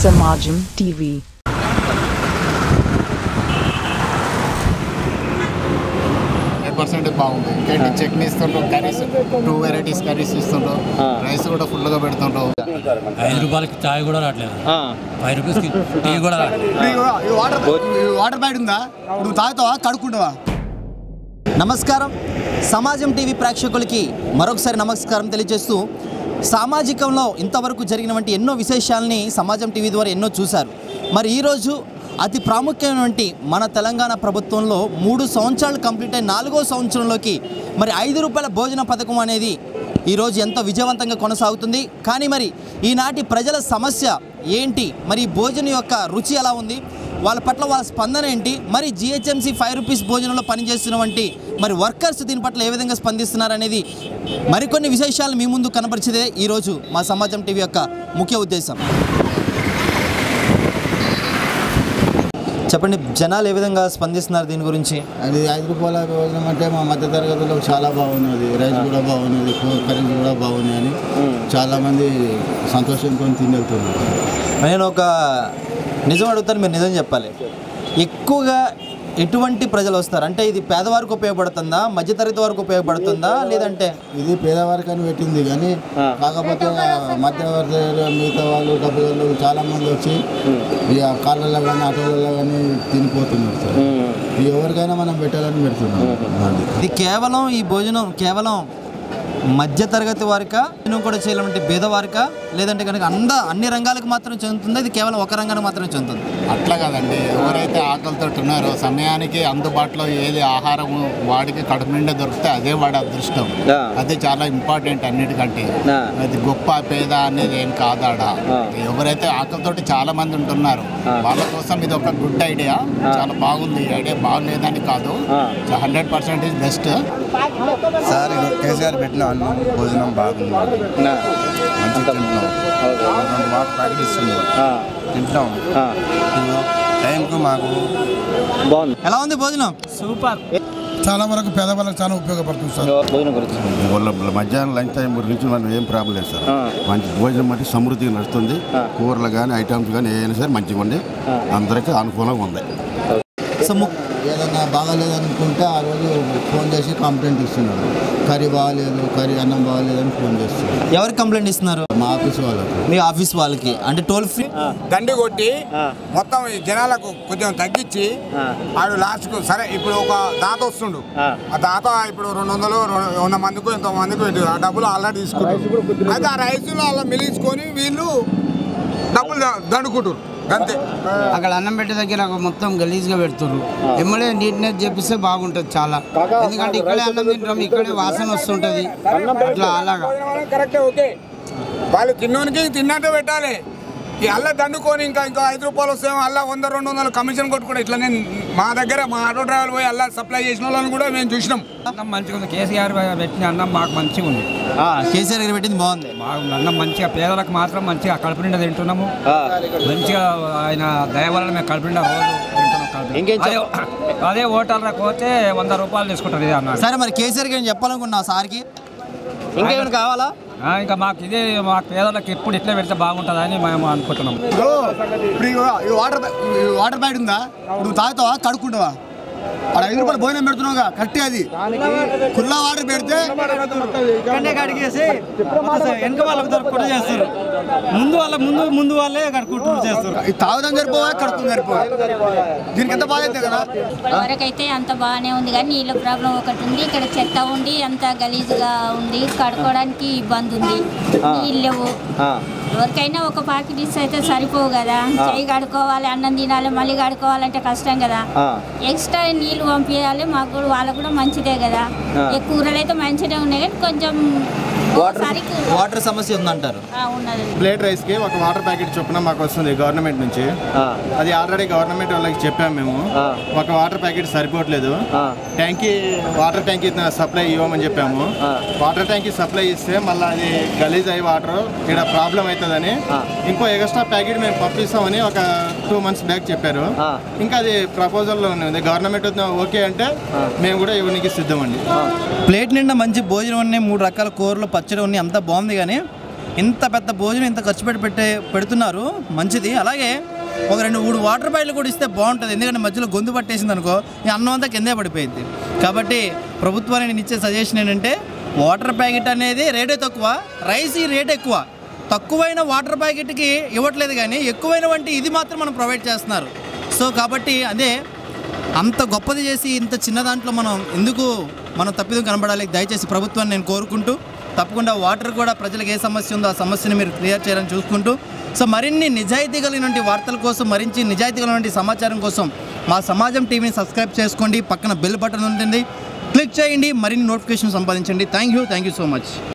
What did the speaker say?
Samajam TV. Hundred percent బాగుంది ఇంకేంటి చట్నీ ఇస్తుండ్రు కర్రీస్ టూ వెరైటీస్ కర్రీస్ ఇస్తుండ్రు రైస్ కూడా ఫుల్గా పెడుతుండ్రు ఐదు రూపాయలకి చాయ్ కూడా రావట్లేదు ఫైవ్ రూపీస్కి టీ కూడా రావట్లేదు వాటర్ వాటర్ బ్యాగ్ ఉందా నువ్వు తాగుతావా కడుక్కుంటావా నమస్కారం సమాజం టీవీ ప్రేక్షకులకి మరొకసారి నమస్కారం తెలియజేస్తూ సామాజికంలో ఇంతవరకు జరిగినటువంటి ఎన్నో విశేషాలని సమాజం టీవీ ద్వారా ఎన్నో చూశారు మరి ఈరోజు అతి ప్రాముఖ్యమైనటువంటి మన తెలంగాణ ప్రభుత్వంలో మూడు సంవత్సరాలు కంప్లీట్ అయిన నాలుగో సంవత్సరంలోకి మరి ఐదు రూపాయల భోజన పథకం అనేది ఈరోజు ఎంతో విజయవంతంగా కొనసాగుతుంది కానీ మరి ఈనాటి ప్రజల సమస్య ఏంటి మరి ఈ భోజనం యొక్క రుచి ఎలా ఉంది వాళ్ళ పట్ల వాళ్ళ స్పందన ఏంటి మరి జిహెచ్ఎంసీ ఫైవ్ రూపీస్ భోజనంలో పనిచేస్తున్నటువంటి మరి వర్కర్స్ దీని పట్ల ఏ విధంగా స్పందిస్తున్నారు అనేది మరికొన్ని విశేషాలు మీ ముందు కనపరిచేదే ఈరోజు మా సమాజం టీవీ యొక్క ముఖ్య ఉద్దేశం చెప్పండి జనాలు ఏ విధంగా స్పందిస్తున్నారు దీని గురించి అది ఐదు రూపాయల భోజనం అంటే మా మధ్య తరగతిలో చాలా బాగున్నది రైస్ కూడా బాగున్నది కర్రీస్ కూడా బాగున్నాయి అని చాలా మంది సంతోషంతో తిని వెళ్తున్నారు నేను ఒక నిజం అడుగుతాను మీరు నిజం చెప్పాలి ఎక్కువగా ఎటువంటి ప్రజలు వస్తారు అంటే ఇది పేదవారికి ఉపయోగపడుతుందా మధ్యతరగతి వారికి ఉపయోగపడుతుందా లేదంటే ఇది పేదవారికి అని పెట్టింది కానీ కాకపోతే మధ్యవర్తి మిగతా వాళ్ళు డబ్బు వాళ్ళు చాలా మంది వచ్చి ఇక కాళ్ళల్లో కానీ ఆటోలలో కానీ తినిపోతున్నారు సార్ ఇది ఎవరికైనా మనం పెట్టాలని పెడుతున్నాం అది ఇది కేవలం ఈ భోజనం కేవలం మధ్యతరగతి వారికా నేను కూడా చేయాలంటే పేదవారికా లేదంటే కనుక అంద అన్ని రంగాలకు మాత్రం చెందుతుందా ఇది కేవలం ఒక రంగానికి మాత్రమే చెందుతుంది అట్లా కదండి ఎవరైతే ఆకలితో ఉన్నారో సమయానికి అందుబాటులో ఏది ఆహారం వాడికి కడుపు నిండా దొరికితే అదే వాడి అదృష్టం అది చాలా ఇంపార్టెంట్ అన్నిటికంటే అది గొప్ప పేద అనేది ఏం కాదాడ ఎవరైతే ఆకలితోటి చాలా మంది ఉంటున్నారు వాళ్ళ కోసం ఇది ఒక గుడ్ ఐడియా చాలా బాగుంది ఈ ఐడియా బాగులేదని కాదు hundred percent is best sir ఇది కేసీఆర్ పెట్టిన అన్నం భోజనం బాగుంది మంచిగా తింటున్నాం రెండు వాటర్ ప్యాకెట్ ఇస్తుంది తింటున్నాం ఇదిగో టైంకు మాకు ఎలా ఉంది భోజనం చాలా వరకు పేదవాళ్ళకి చాలా ఉపయోగపడుతుంది సార్ వాళ్ళ మధ్యాహ్నం లంచ్ టైం గురించి మనం ఏం ప్రాబ్లం లేదు సార్ మంచి భోజనం అంటే సమృద్ధిగా నడుస్తుంది కూరలు కానీ ఐటమ్స్ కానీ ఏదైనా సరే మంచిగా ఉంది అందరికీ అనుకూలంగా ఉంది సో ము- ఏదైనా బాగాలేదనుకుంటే ఆ రోజు ఫోన్ చేసి కంప్లైంట్ ఇస్తున్నాడు కర్రీ బాగాలేదు కర్రీ అన్నం బాగాలేదని ఫోన్ చేస్తున్నాడు ఎవరికి కంప్లైంట్ ఇస్తున్నారు మా ఆఫీస్ వాళ్ళకు మీ ఆఫీస్ వాళ్ళకి అంటే టోల్ ఫ్రీ దండి కొట్టి మొత్తం ఈ జనాలకు కొంచెం తగ్గించి ఆడు లాస్ట్కు సరే ఇప్పుడు ఒక దాత వస్తుండు ఆ దాత ఇప్పుడు రెండు వందలు రెండు- వంద మందికి ఎంతో మందికి పెట్టారు. ఆ డబ్బులు ఆల్రెడీ తీసుకుంటారు అయితే ఆ రైతులు అలా మిలిచుకొని వీళ్ళు డబ్బులు ద- దండుకుంటారు అంతే అక్కడ అన్నం పెట్టే దగ్గర మొత్తం గలీజ్గా పెడుతుర్రు ఎమ్మెల్యే నీట్నెస్ చేపిస్తే బాగుంటుంది చాలా ఎందుకంటే ఇక్కడే అన్నం తింటాం ఇక్కడే వాసన వస్తుంటది అట్లా అలాగా కరెక్టే ఓకే వాళ్ళు తిన్నోనికి తిన్నట్టు పెట్టాలి ఈ అల్ల దండుకొని ఇంకా ఇంకా ఐదు రూపాయలు వస్తాం అల్ల వంద రెండు వందలు కమిషన్ కొట్టుకుంటే ఇట్లా నేను మా దగ్గర మా ఆటో డ్రైవర్ పోయి అల్ల సప్లై చేసిన వాళ్ళని కూడా మేము చూసినాం అన్నం మంచిగా ఉంది కేసీఆర్ పెట్టిన అన్నం మాకు మంచిగా ఉంది కేసీఆర్ గారు పెట్టింది బాగుంది బాగుంది అన్నం మంచిగా పేదలకు మాత్రం మంచిగా కడుపు నిండా తింటున్నాము మంచిగా ఆయన దయ వలన మేము కడుపు నిండా రోజు తింటున్నాం కడుపు నిండా. అదే అదే హోటల్లోకి పోతే వంద రూపాయలు తీసుకుంటారు ఇది అన్నాడు సరే మరి కేసీఆర్ గారిని చెప్పాలనుకున్నా సార్కి ఇంకేమైనా కావాలా ఆ, ఇంకా మాకు ఇదే మా పేదలకు ఎప్పుడు ఇట్లా పెడితే బాగుంటుందని మేము అనుకుంటున్నాం ఇప్పుడు ఈ వాటర్ బ్యా- ఈ వాటర్ బ్యాగ్ ఉందా నువ్వు తాగుతావా కడుక్కుంటావా అక్కడ ఐదు రూపాయలు భోజనం పెడుతున్నావుగా కరెక్టే అది కుల్లా వాటర్ పెడితే వెనక వాళ్ళకి దొరకకుండా చేస్తారు ముందు వాళ్ళ ముందు ముందు వాళ్ళే కడుక్కుంటూ చేస్తారు ఈ తాగుదాం సరిపోవా కడుక్కుని సరిపోవా దీనికి ఎంత బాధ అయితే కదా వరకైతే అంత బాగానే ఉంది కానీ నీళ్ళ ప్రాబ్లం ఒకటి ఉంది ఇక్కడ చెత్త ఉండి అంత గలీజ్గా ఉంది కడుక్కోవడానికి ఇబ్బంది ఉంది నీళ్ళు లేవు ఎవరికైనా ఒక ప్యాకెట్ ఇస్తే అయితే సరిపోవు కదా చేయి కడుక్కోవాలి అన్నం తినాలి మళ్ళీ కడుక్కోవాలంటే కష్టం కదా ఎక్స్ట్రా నీళ్ళు పంపించాలి మాకు కూడా వాళ్ళకు కూడా మంచిదే కదా ఈ కూరలు అయితే మంచిగా ఉన్నాయి కానీ కొంచెం ఒకసారి వాటర్ సమస్య ఉందంటారు ఆ, ఉన్నది ప్లేట్ రైస్కి ఒక వాటర్ ప్యాకెట్ చొప్పున మాకు వస్తుంది గవర్నమెంట్ నుంచి అది ఆల్రెడీ గవర్నమెంట్ వాళ్ళకి చెప్పాము మేము ఒక వాటర్ ప్యాకెట్ సరిపోవట్లేదు ట్యాంకీ వాటర్ ట్యాంకీ సప్లై ఇవ్వమని చెప్పాము వాటర్ ట్యాంకీ సప్లై ఇస్తే మళ్ళీ అది గలీజ్ అయ్యి వాటర్ ఇక్కడ ప్రాబ్లం అవుతుందని ఇంకో ఎక్స్ట్రా ప్యాకెట్ మేము పంపిస్తామని ఒక టూ మంత్స్ బ్యాక్ చెప్పారు ఇంకా అది ప్రపోజల్లో ఉంది గవర్నమెంట్ ఓకే అంటే మేము కూడా ఇవ్వడానికి సిద్ధమండి ప్లేట్ నిండా మంచి భోజనం ఉన్నాయి మూడు రకాల కూరలు పచ్చడి ఉన్నాయి అంతా బాగుంది కానీ ఇంత పెద్ద భోజనం ఇంత ఖర్చు పెట్టి పెట్టే పెడుతున్నారు మంచిది అలాగే ఒక రెండు మూడు వాటర్ బాటిల్ కూడా ఇస్తే బాగుంటుంది ఎందుకంటే మధ్యలో గొంతు పట్టేసింది అనుకో ఈ అన్నం అంతా కిందే పడిపోయింది కాబట్టి ప్రభుత్వానికి నేను ఇచ్చే సజెషన్ ఏంటంటే వాటర్ ప్యాకెట్ అనేది రేటే తక్కువ రైస్ ఈ రేట్ ఎక్కువ తక్కువైన వాటర్ ప్యాకెట్కి ఇవ్వట్లేదు కానీ ఎక్కువైన వంటి ఇది మాత్రం మనం ప్రొవైడ్ చేస్తున్నారు సో కాబట్టి అదే అంత గొప్పది చేసి ఇంత చిన్న దాంట్లో మనం ఎందుకు మనం తప్పిదం కనబడాలి దయచేసి ప్రభుత్వాన్ని నేను కోరుకుంటూ తప్పకుండా వాటర్ కూడా ప్రజలకు ఏ సమస్య ఉందో ఆ సమస్యని మీరు క్లియర్ చేయాలని చూసుకుంటూ సో మరిన్ని నిజాయితీ కలిగినటువంటి వార్తల కోసం మరించి నిజాయితీ కలిగినటువంటి సమాచారం కోసం మా సమాజం టీవీని సబ్స్క్రైబ్ చేసుకోండి పక్కన బెల్ బటన్ ఉంటుంది క్లిక్ చేయండి మరిన్ని నోటిఫికేషన్ సంపాదించండి thank you thank you so much